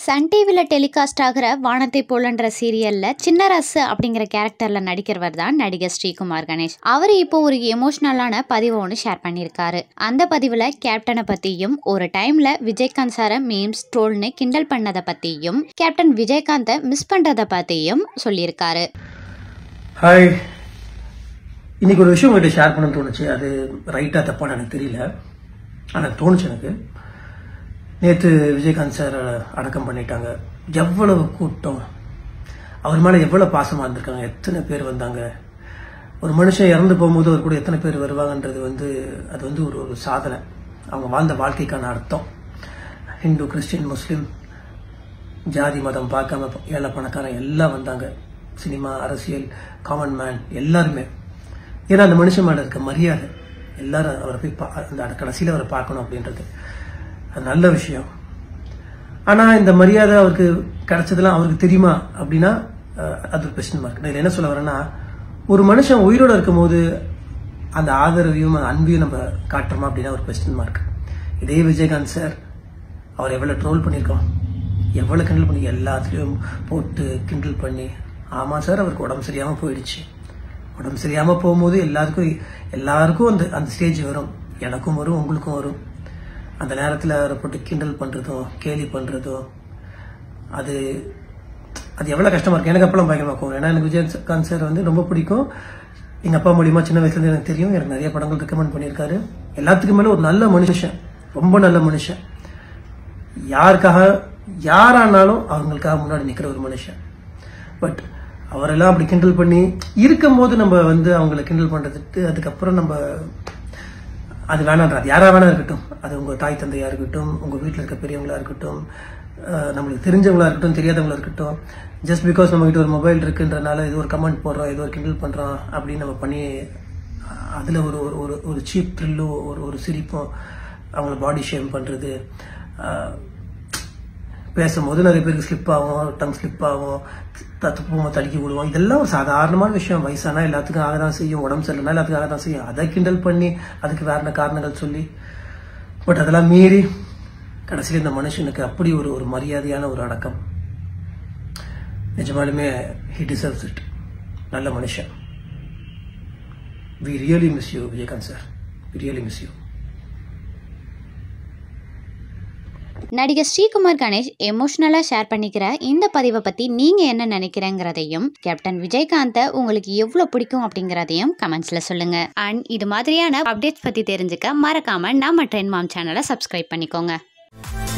Sun டிவியில் telecast ஆகிற வானத்தை போலன்ற சீரியல்ல சின்னரசு அப்படிங்கிற கேரக்டர்ல நடிக்கிறவர் தான் நடிகர் ஸ்ரீகுமார் கணேஷ் அவர் இப்போ ஒரு எமோஷ்னலான பதிவை ஒன்று ஷேர் பண்ணியிருக்காரு அந்த பதிவில் கேப்டனை பற்றியும் ஒரு டைம்ல விஜயகாந்த் சாரை மீம்ஸ் ட்ரோல்னு கிண்டல் பண்ணதை பற்றியும் கேப்டன் விஜயகாந்தை மிஸ் பண்ணுறதை பற்றியும் சொல்லியிருக்காரு ஹாய் இன்னைக்கு ஒரு விஷயம் உங்கள்கிட்ட ஷேர் பண்ண தோணுச்சு அது ரைட்டாக தப்பான்னு எனக்கு தெரியல ஆனால் தோணுச்சு எனக்கு நேற்று விஜயகாந்த் சார் அடக்கம் பண்ணிட்டாங்க எவ்வளவு கூட்டம் அவர் மேலே எவ்வளோ பாசமாக இருந்திருக்காங்க எத்தனை பேர் வந்தாங்க ஒரு மனுஷன் இறந்து போகும்போது அவர் கூட எத்தனை பேர் வருவாங்கன்றது வந்து அது வந்து ஒரு ஒரு சாதனை அவங்க வாழ்ந்த வாழ்க்கைக்கான அர்த்தம் ஹிந்து கிறிஸ்டின் முஸ்லீம் ஜாதி மதம் பார்க்காம ஏழை பணக்காரன் எல்லாம் வந்தாங்க சினிமா அரசியல் காமன் மேன் எல்லாருமே ஏன்னா அந்த மனுஷன் மேல இருக்க மரியாதை எல்லாரும் அவரை போய் பா- அந்த கடைசியில் அவரை பார்க்கணும் அப்படின்றது அது நல்ல விஷயம் ஆனா இந்த மரியாதை அவருக்கு கிடைச்சதெல்லாம் அவருக்கு தெரியுமா அப்படின்னா அஹ், அது ஒரு கொஸ்டின் மார்க் நான் என்ன சொல்ல வரேன்னா ஒரு மனுஷன் உயிரோட இருக்கும்போது அந்த ஆதரவையும் அந்த அன்பையும் நம்ம காட்டுறோமா அப்படின்னா ஒரு கொஸ்டின் மார்க் இதே விஜயகாந்த் சார் அவர் எவ்வளவு ட்ரோல் பண்ணியிருக்கோம் எவ்வளவு கிண்டல் பண்ணி எல்லாத்துலயும் போட்டு கிண்டல் பண்ணி ஆமா சார் அவருக்கு உடம்பு சரியாம போயிடுச்சு உடம்பு சரியாம போகும்போது எல்லாருக்கும் எல்லாருக்கும் அந்த அந்த ஸ்டேஜ் வரும் எனக்கும் வரும் உங்களுக்கும் வரும் அந்த நேரத்தில் அவரை போட்டு கிண்டல் பண்றதும் கேலி பண்றதும் அது அது எவ்வளவு கஷ்டமா இருக்கு எனக்கு அப்பெல்லாம் பயங்கரமா இருக்கும் ஏன்னா எனக்கு விஜயகாந்த் சார் வந்து ரொம்ப பிடிக்கும் எங்க அப்பா மூலியமா சின்ன வயசுல இருந்து எனக்கு தெரியும் எனக்கு நிறைய படங்கள் ரெக்கமெண்ட் பண்ணியிருக்காரு எல்லாத்துக்கும் மேல ஒரு நல்ல மனுஷன் ரொம்ப நல்ல மனுஷன் யாருக்காக யாரானாலும் அவங்களுக்காக முன்னாடி நிக்கிற ஒரு மனுஷன் பட் அவரெல்லாம் அப்படி கிண்டல் பண்ணி இருக்கும்போது நம்ம வந்து அவங்கள கிண்டல் பண்றதுக்கு அதுக்கப்புறம் நம்ம அது வேணான்ற அது யாரா வேணா இருக்கட்டும் அது உங்க தாய் தந்தையா இருக்கட்டும் உங்க வீட்டில் இருக்க பெரியவங்களா இருக்கட்டும் அஹ் நம்மளுக்கு தெரிஞ்சவங்களா இருக்கட்டும் தெரியாதவங்களா இருக்கட்டும் ஜஸ்ட் பிகாஸ் நம்ம கிட்ட ஒரு மொபைல் இருக்குன்றனால இது ஒரு கமெண்ட் போடுறோம் இது ஒரு கிண்டல் பண்றோம் அப்படின்னு நம்ம பண்ணி அஹ் அதுல ஒரு ஒரு ஒரு ஒரு சீப் த்ரில்லும் ஒரு ஒரு சிரிப்பும் அவங்கள பாடி ஷேம் பண்றது அஹ் பேசும்போது நிறைய பேருக்கு ஸ்லிப் ஆகும் டங் ஸ்லிப் ஆகும் தத்துப்போம் தடுக்கி விடுவோம் இதெல்லாம் ஒரு சாதாரணமான விஷயம் வயசானா எல்லாத்துக்கும் ஆக தான் செய்யும் உடம்பு சரியில்லைனா எல்லாத்துக்கும் ஆக தான் செய்யும் அதை கிண்டல் பண்ணி அதுக்கு வேற என்ன காரணங்கள் சொல்லி பட் அதெல்லாம் மீறி கடைசியில் இந்த மனுஷனுக்கு அப்படி ஒரு ஒரு மரியாதையான ஒரு அடக்கம் நிஜமாலுமே ஹி டிசர்வ்ஸ் இட் நல்ல மனுஷன் we really miss you Vijayakanth sir we really miss you நடிகர் ஸ்ரீகுமார் கணேஷ் எமோஷ்னலாக ஷேர் பண்ணிக்கிற இந்த பதிவை பற்றி நீங்கள் என்ன நினைக்கிறேங்கிறதையும் கேப்டன் விஜயகாந்தை உங்களுக்கு எவ்வளோ பிடிக்கும் அப்படிங்கிறதையும் கமெண்ட்ஸில் சொல்லுங்கள் அண்ட் இது மாதிரியான அப்டேட்ஸ் பற்றி தெரிஞ்சுக்க மறக்காமல் நம்ம ட்ரெண்ட் மாம் சேனலை சப்ஸ்கிரைப் பண்ணிக்கோங்க